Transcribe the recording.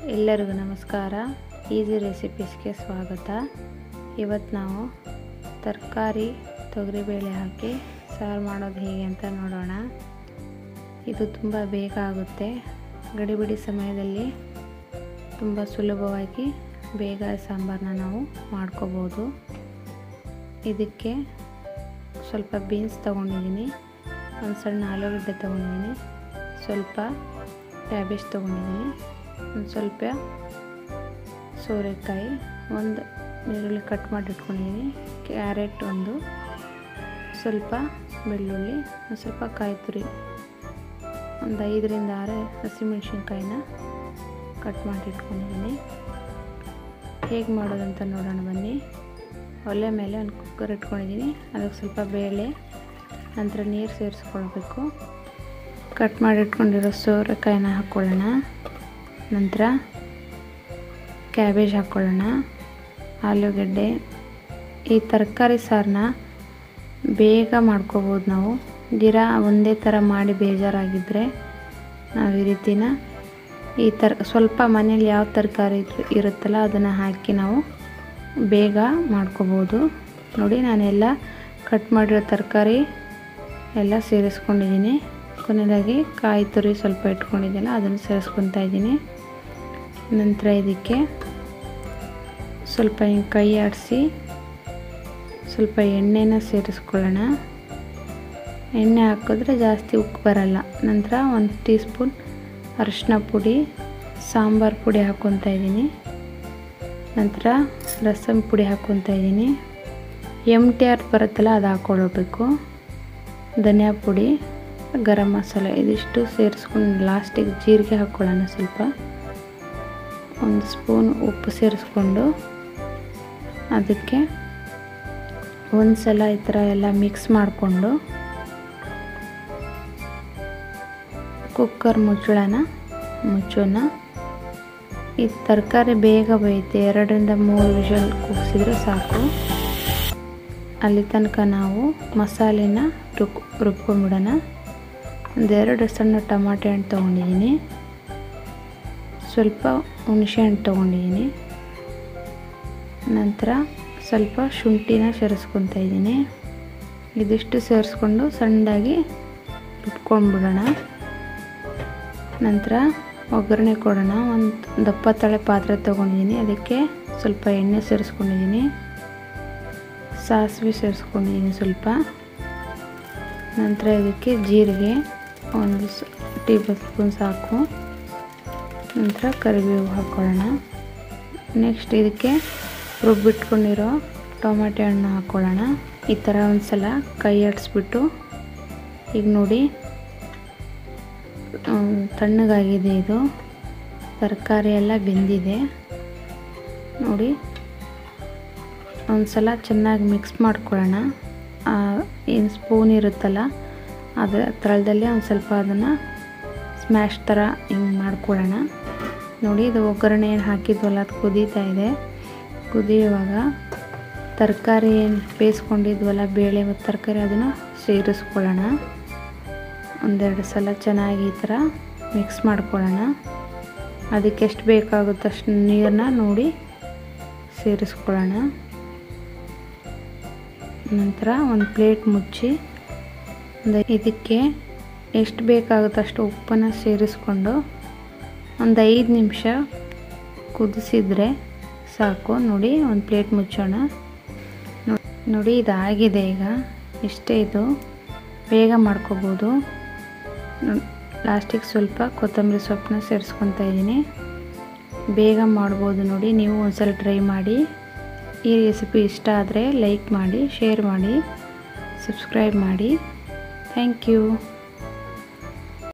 ಎಲ್ಲರಿಗೂ ನಮಸ್ಕಾರ ಈಸಿ ರೆಸಿಪೀಸ್ಗೆ ಸ್ವಾಗತ ಇವತ್ತು ನಾವು ತರಕಾರಿ ತೊಗರಿಬೇಳೆ ಹಾಕಿ ಸಾರು ಮಾಡೋದು ಹೇಗೆ ಅಂತ ನೋಡೋಣ ಇದು ತುಂಬ ಬೇಗ ಆಗುತ್ತೆ ಗಡಿಬಿಡಿ ಸಮಯದಲ್ಲಿ ತುಂಬ ಸುಲಭವಾಗಿ ಬೇಗ ಸಾಂಬಾರನ್ನ ನಾವು ಮಾಡ್ಕೋಬೋದು ಇದಕ್ಕೆ ಸ್ವಲ್ಪ ಬೀನ್ಸ್ ತೊಗೊಂಡಿದ್ದೀನಿ ಒಂದು ಸಣ್ಣ ಆಲೂಗಡ್ಡೆ ತೊಗೊಂಡಿದ್ದೀನಿ ಸ್ವಲ್ಪ ಕ್ಯಾಬೇಜ್ ತೊಗೊಂಡಿದ್ದೀನಿ ಒಂದು ಸ್ವಲ್ಪ ಸೋರೆಕಾಯಿ ಒಂದು ಈರುಳ್ಳಿ ಕಟ್ ಮಾಡಿ ಇಟ್ಕೊಂಡಿದ್ದೀನಿ ಕ್ಯಾರೆಟ್ ಒಂದು ಸ್ವಲ್ಪ ಬೆಳ್ಳುಳ್ಳಿ ಒಂದು ಸ್ವಲ್ಪ ಕಾಯಿ ತುರಿ ಒಂದು ಐದರಿಂದ ಆರು ಹಸಿಮೆಣ್ಸಿನ್ಕಾಯಿನ ಕಟ್ ಮಾಡಿ ಇಟ್ಕೊಂಡಿದ್ದೀನಿ ಹೇಗೆ ಮಾಡೋದಂತ ನೋಡೋಣ ಬನ್ನಿ ಒಲೆ ಮೇಲೆ ಒಂದು ಕುಕ್ಕರ್ ಇಟ್ಕೊಂಡಿದ್ದೀನಿ ಅದಕ್ಕೆ ಸ್ವಲ್ಪ ಬೇಳೆ ನಂತರ ನೀರು ಸೇರಿಸ್ಕೊಳ್ಬೇಕು ಕಟ್ ಮಾಡಿ ಇಟ್ಕೊಂಡಿರೋ ಸೋರೆಕಾಯಿನ ಹಾಕ್ಕೊಳ್ಳೋಣ ನಂತರ ಕ್ಯಾಬೇಜ್ ಹಾಕ್ಕೊಳ್ಳೋಣ ಆಲೂಗಡ್ಡೆ ಈ ತರಕಾರಿ ಸಾರನ್ನ ಬೇಗ ಮಾಡ್ಕೋಬೋದು ನಾವು ದಿನ ಒಂದೇ ಥರ ಮಾಡಿ ಬೇಜಾರಾಗಿದ್ದರೆ ನಾವು ಈ ರೀತಿನ ಈ ಥರ ಸ್ವಲ್ಪ ಮನೇಲಿ ಯಾವ ತರಕಾರಿ ಇರುತ್ತಲ್ಲ ಅದನ್ನು ಹಾಕಿ ನಾವು ಬೇಗ ಮಾಡ್ಕೋಬೋದು ನೋಡಿ ನಾನೆಲ್ಲ ಕಟ್ ಮಾಡಿರೋ ತರಕಾರಿ ಎಲ್ಲ ಸೇರಿಸ್ಕೊಂಡಿದ್ದೀನಿ ಕೊನೆಯದಾಗಿ ಕಾಯಿ ತುರಿ ಸ್ವಲ್ಪ ಇಟ್ಕೊಂಡಿದ್ದೆಲ್ಲ ಅದನ್ನು ಸೇರಿಸ್ಕೊತಾ ಇದ್ದೀನಿ ನಂತರ ಇದಕ್ಕೆ ಸ್ವಲ್ಪ ಹಿಂಗೆ ಕೈ ಆಡಿಸಿ ಸ್ವಲ್ಪ ಎಣ್ಣೆನ ಸೇರಿಸ್ಕೊಳ್ಳೋಣ ಎಣ್ಣೆ ಹಾಕಿದ್ರೆ ಜಾಸ್ತಿ ಉಕ್ಕು ಬರಲ್ಲ ನಂತರ ಒಂದು ಟೀ ಸ್ಪೂನ್ ಅರಿಶಿನ ಪುಡಿ ಸಾಂಬಾರು ಪುಡಿ ಹಾಕ್ಕೊತಾ ಇದ್ದೀನಿ ನಂತರ ರಸಮ್ ಪುಡಿ ಹಾಕ್ಕೊತಾ ಇದ್ದೀನಿ ಎಮ್ ಟಿ ಆರ್ ಬರುತ್ತಲ್ಲ ಅದು ಹಾಕ್ಕೊಳ್ಬೇಕು ಧನಿಯಾ ಪುಡಿ ಗರಂ ಮಸಾಲೆ ಇದಿಷ್ಟು ಸೇರಿಸ್ಕೊಂಡು ಲಾಸ್ಟಿಗೆ ಜೀರಿಗೆ ಹಾಕ್ಕೊಳ್ಳೋಣ ಸ್ವಲ್ಪ ಒಂದು ಸ್ಪೂನ್ ಉಪ್ಪು ಸೇರಿಸ್ಕೊಂಡು ಅದಕ್ಕೆ ಒಂದು ಸಲ ಈ ಥರ ಎಲ್ಲ ಮಿಕ್ಸ್ ಮಾಡಿಕೊಂಡು ಕುಕ್ಕರ್ ಮುಚ್ಚಳನ ಮುಚ್ಚೋಣ ಈ ತರಕಾರಿ ಬೇಗ ಬೇಯುತ್ತೆ ಎರಡರಿಂದ ಮೂರು ವಿಷಲ್ ಕೂಗಿಸಿದ್ರೆ ಸಾಕು ಅಲ್ಲಿ ತನಕ ನಾವು ಮಸಾಲೆನ ರುಬ್ ರುಬ್ಕೊಂಡ್ಬಿಡೋಣ ಒಂದೆರಡು ಸಣ್ಣ ಟಮಾಟೆ ಹಣ್ಣು ತೊಗೊಂಡಿದ್ದೀನಿ ಸ್ವಲ್ಪ ಹುಣಸೆ ಹಣ್ಣು ತೊಗೊಂಡಿದ್ದೀನಿ ನಂತರ ಸ್ವಲ್ಪ ಶುಂಠಿನ ಸೇರಿಸ್ಕೊತಾ ಇದ್ದೀನಿ ಇದಿಷ್ಟು ಸೇರಿಸ್ಕೊಂಡು ಸಣ್ಣದಾಗಿ ರುಬ್ಕೊಂಡ್ಬಿಡೋಣ ನಂತರ ಒಗ್ಗರಣೆ ಕೊಡೋಣ ಒಂದು ದಪ್ಪ ತಳೆ ಪಾತ್ರೆ ತೊಗೊಂಡಿದ್ದೀನಿ ಅದಕ್ಕೆ ಸ್ವಲ್ಪ ಎಣ್ಣೆ ಸೇರಿಸ್ಕೊಂಡಿದ್ದೀನಿ ಸಾಸಿವೆ ಸೇರಿಸ್ಕೊಂಡಿದ್ದೀನಿ ಸ್ವಲ್ಪ ನಂತರ ಇದಕ್ಕೆ ಜೀರಿಗೆ ಒಂದು ಟೇಬಲ್ ಸ್ಪೂನ್ ಸಾಕು ನಂತರ ಕರಿಬೇವು ಹಾಕ್ಕೊಳ್ಳೋಣ ನೆಕ್ಸ್ಟ್ ಇದಕ್ಕೆ ರುಬ್ಬಿಟ್ಕೊಂಡಿರೋ ಟೊಮೆಟೊ ಹಣ್ಣು ಹಾಕ್ಕೊಳ್ಳೋಣ ಈ ಥರ ಒಂದು ಸಲ ಕೈ ಆಡಿಸ್ಬಿಟ್ಟು ಈಗ ನೋಡಿ ತಣ್ಣಗಾಗಿದೆ ಇದು ತರಕಾರಿ ಎಲ್ಲ ಬೆಂದಿದೆ ನೋಡಿ ಒಂದು ಸಲ ಚೆನ್ನಾಗಿ ಮಿಕ್ಸ್ ಮಾಡ್ಕೊಳ್ಳೋಣ ಏನು ಸ್ಪೂನ್ ಇರುತ್ತಲ್ಲ ಅದರ ತಳದಲ್ಲಿ ಒಂದು ಸ್ವಲ್ಪ ಅದನ್ನು ಸ್ಮ್ಯಾಶ್ ಥರ ಹಿಂಗೆ ಮಾಡ್ಕೊಳ್ಳೋಣ ನೋಡಿ ಇದು ಒಗ್ಗರಣೆ ಏನು ಹಾಕಿದ್ವಲ್ಲ ಅದು ಕುದೀತಾ ಇದೆ ಕುದಿಯುವಾಗ ತರಕಾರಿ ಏನು ಬೇಯಿಸ್ಕೊಂಡಿದ್ವಲ್ಲ ಬೇಳೆ ಮತ್ತು ತರಕಾರಿ ಅದನ್ನು ಸೇರಿಸ್ಕೊಳ್ಳೋಣ ಒಂದೆರಡು ಸಲ ಚೆನ್ನಾಗಿ ಈ ಥರ ಮಿಕ್ಸ್ ಮಾಡ್ಕೊಳ್ಳೋಣ ಅದಕ್ಕೆ ಎಷ್ಟು ಬೇಕಾಗುತ್ತೋ ಅಷ್ಟು ನೀರನ್ನ ನೋಡಿ ಸೇರಿಸ್ಕೊಳ್ಳೋಣ ನಂತರ ಒಂದು ಪ್ಲೇಟ್ ಮುಚ್ಚಿ ಇದಕ್ಕೆ ಎಷ್ಟು ಬೇಕಾಗುತ್ತೋ ಅಷ್ಟು ಉಪ್ಪನ್ನು ಸೇರಿಸ್ಕೊಂಡು ಒಂದು ಐದು ನಿಮಿಷ ಕುದಿಸಿದ್ರೆ ಸಾಕು ನೋಡಿ ಒಂದು ಪ್ಲೇಟ್ ಮುಚ್ಚೋಣ ನೋಡಿ ಇದಾಗಿದೆ ಈಗ ಇಷ್ಟೇ ಇದು ಬೇಗ ಮಾಡ್ಕೋಬೋದು ಲಾಸ್ಟಿಗೆ ಸ್ವಲ್ಪ ಕೊತ್ತಂಬರಿ ಸೊಪ್ಪನ್ನ ಸೇರಿಸ್ಕೊತಾ ಇದ್ದೀನಿ ಬೇಗ ಮಾಡ್ಬೋದು ನೋಡಿ ನೀವು ಒಂದ್ಸಲ ಟ್ರೈ ಮಾಡಿ ಈ ರೆಸಿಪಿ ಇಷ್ಟ ಆದರೆ ಲೈಕ್ ಮಾಡಿ ಶೇರ್ ಮಾಡಿ ಸಬ್ಸ್ಕ್ರೈಬ್ ಮಾಡಿ ಥ್ಯಾಂಕ್ ಯು